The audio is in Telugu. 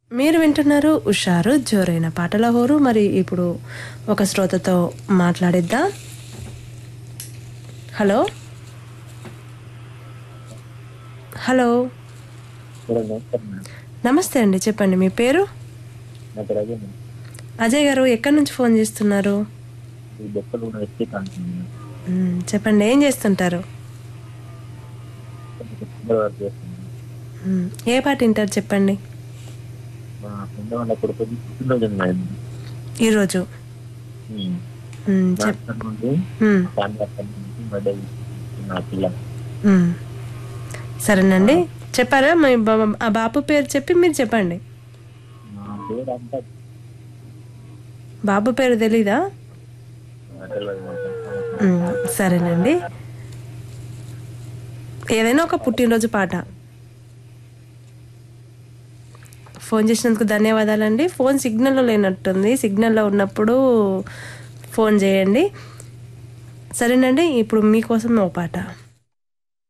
మీరు వింటున్నారు ఉషారు జోరైన పాటల హోరు మరి ఇప్పుడు ఒక శ్రోతతో మాట్లాడిద్దాం హలో హలో మేడం నమస్కారం మేడం నమస్తే అండి చెప్పండి మీ పేరు నా పేరు అజయ్ మేడం అజయ్ గారు ఎక్కడి నుంచి ఫోన్ చేస్తున్నారు ఈ బొక్కలు ఉన్న వ్యక్తి కాంటున్నాను మ్, చెప్పండి ఏం చేస్తుంటారు తొందర వర్క్ చేస్తున్నాను మ్, ఏ పాట వింటారు చెప్పండి మా ఫ్రెండ్ వాళ్ళ కొడుకు పుట్టినరోజు ఉంది మేడం ఈరోజు ఉమ్. మ్, చెప్ రాష్ట్రం నుండి మ్, ఫ్యామిలీ అక్కడి నుంచి బర్త్డే నా పిల్ల మ్. సరేనండి చెప్పారా మీ బా- ఆ బాబు పేరు చెప్పి మీరు చెప్పండి నా పేరు అంతా బాబు పేరు తెలీదా తెలియదు మేడం. మ్, సరేనండి ఏదైనా ఒక పుట్టినరోజు పాట ఫోన్ చేసినందుకు ధన్యవాదాలండి ఫోన్ సిగ్నల్లో లేనట్టుంది సిగ్నల్లో ఉన్నప్పుడు ఫోన్ చేయండి సరేనండి ఇప్పుడు మీకోసం ఒక పాట